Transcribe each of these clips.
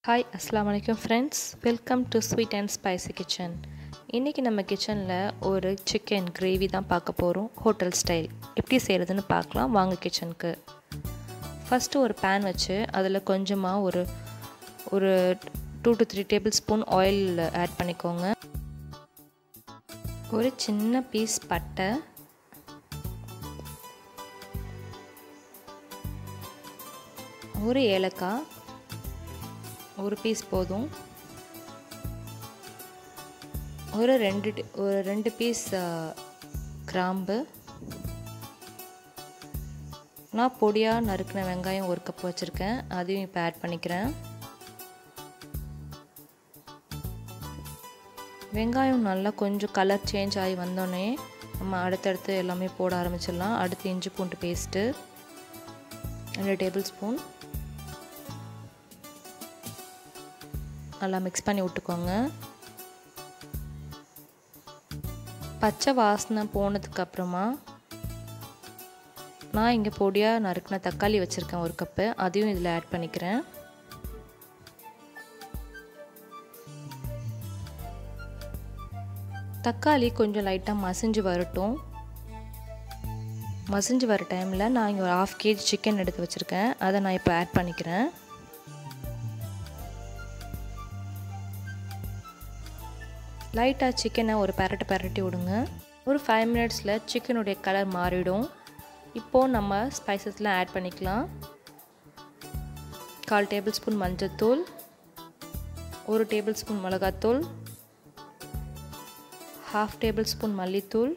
hi அஸ்லாம் வலைக்கம் friends welcome to sweet and spicy kitchen இன்றைக்கி நம்ம கிச்சனில் ஒரு சிக்கன் கிரேவி தான் பார்க்க போகிறோம் ஹோட்டல் ஸ்டைல் எப்படி செய்கிறதுன்னு பார்க்கலாம் வாங்க கிச்சனுக்கு ஃபஸ்ட்டு ஒரு பேன் வச்சு அதில் கொஞ்சமாக ஒரு ஒரு two to three tablespoon oil add பண்ணிக்கோங்க ஒரு சின்ன பீஸ் பட்டை ஒரு ஏலக்காய் ஒரு பீஸ் போதும் ஒரு ரெண்டு ஒரு ரெண்டு பீஸ் கிராம்பு நான் பொடியாக நறுக்கின வெங்காயம் ஒரு கப் வச்சுருக்கேன் அதையும் இப்போ ஆட் பண்ணிக்கிறேன் வெங்காயம் நல்லா கொஞ்சம் கலர் சேஞ்ச் ஆகி வந்தோடனே நம்ம அடுத்தடுத்து எல்லாமே போட ஆரம்பிச்சிடலாம் அடுத்து இஞ்சி பூண்டு பேஸ்ட்டு ரெண்டு டேபிள் ஸ்பூன் நல்லா மிக்ஸ் பண்ணி விட்டுக்கோங்க பச்சை வாசனை போனதுக்கப்புறமா நான் இங்கே பொடியாக நறுக்கின தக்காளி வச்சுருக்கேன் ஒரு கப்பு அதையும் இதில் ஆட் பண்ணிக்கிறேன் தக்காளி கொஞ்சம் லைட்டாக மசிஞ்சு வரட்டும் மசிஞ்சு வர டைமில் நான் இங்கே ஒரு ஆஃப் கேஜி சிக்கன் எடுத்து வச்சுருக்கேன் அதை நான் இப்போ ஆட் பண்ணிக்கிறேன் லைட்டாக சிக்கனை ஒரு பரட்டு பரட்டி விடுங்க ஒரு ஃபைவ் மினிட்ஸில் சிக்கனுடைய கலர் மாறிடும் இப்போது நம்ம ஸ்பைசஸ்லாம் ஆட் பண்ணிக்கலாம் கால் டேபிள் ஸ்பூன் மஞ்சத்தூள் ஒரு டேபிள் ஸ்பூன் மிளகாத்தூள் ஹாஃப் டேபிள் ஸ்பூன் மல்லித்தூள்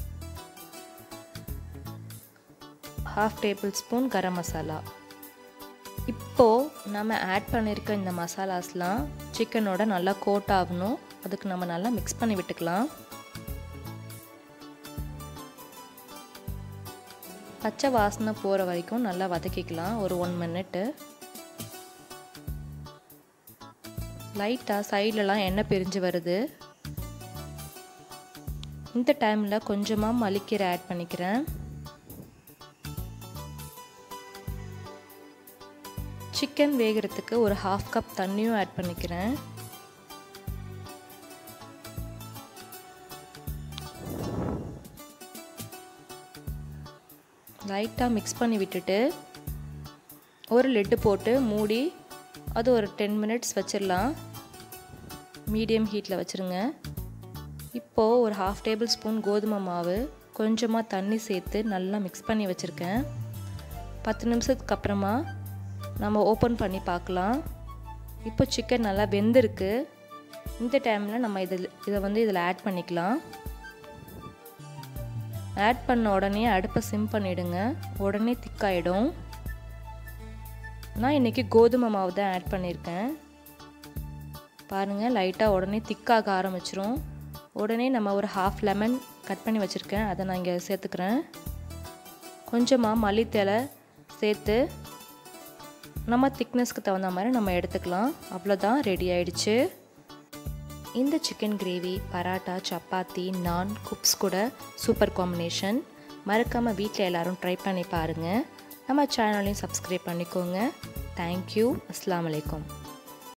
half tablespoon garam masala இப்போது நம்ம ஆட் பண்ணியிருக்க இந்த மசாலாஸ்லாம் சிக்கனோட நல்லா கோட் ஆகணும் அதுக்கு நம்ம நல்லா மிக்ஸ் பண்ணி விட்டுக்கலாம் பச்சை வாசனை போகிற வரைக்கும் நல்லா வதக்கிக்கலாம் ஒரு ஒன் மினிட்டு லைட்டாக சைட்லலாம் எண்ணெய் பிரிஞ்சு வருது இந்த டைமில் கொஞ்சமாக மல்லிக்கீரை ஆட் பண்ணிக்கிறேன் சிக்கன் வேகிறதுக்கு ஒரு ஹாஃப் கப் தண்ணியும் ஆட் பண்ணிக்கிறேன் லைட்டாக மிக்ஸ் பண்ணி விட்டுட்டு ஒரு லெட்டு போட்டு மூடி அது ஒரு டென் மினிட்ஸ் வச்சிடலாம் மீடியம் ஹீட்டில் வச்சுருங்க இப்போது ஒரு ஹாஃப் டேபிள் ஸ்பூன் கோதுமை மாவு கொஞ்சமாக தண்ணி சேர்த்து நல்லா மிக்ஸ் பண்ணி வச்சுருக்கேன் பத்து நிமிஷத்துக்கு அப்புறமா நம்ம ஓப்பன் பண்ணி பார்க்கலாம் இப்போ சிக்கன் நல்லா வெந்திருக்கு இந்த டைமில் நம்ம இதில் இதை வந்து இதில் ஆட் பண்ணிக்கலாம் ஆட் பண்ண உடனே அடுப்பை சிம் பண்ணிவிடுங்க உடனே திக்காயிடும் நான் இன்றைக்கி கோதுமை மாவு தான் ஆட் பண்ணியிருக்கேன் பாருங்கள் லைட்டாக உடனே திக்காக ஆரம்பிச்சிரும் உடனே நம்ம ஒரு ஹாஃப் லெமன் கட் பண்ணி வச்சுருக்கேன் அதை நான் இங்கே சேர்த்துக்கிறேன் கொஞ்சமாக மல்லித்தலை சேர்த்து நம்ம திக்னஸ்க்கு தகுந்த மாதிரி நம்ம எடுத்துக்கலாம் அவ்வளோதான் ரெடி ஆயிடுச்சு இந்த சிக்கன் கிரேவி பராட்டா சப்பாத்தி நான் குப்ஸ் கூட சூப்பர் காம்பினேஷன் மறக்காமல் வீட்டில் எல்லோரும் ட்ரை பண்ணி பாருங்கள் நம்ம சேனலையும் சப்ஸ்கிரைப் பண்ணிக்கோங்க தேங்க்யூ அஸ்லாம் வலைக்கம்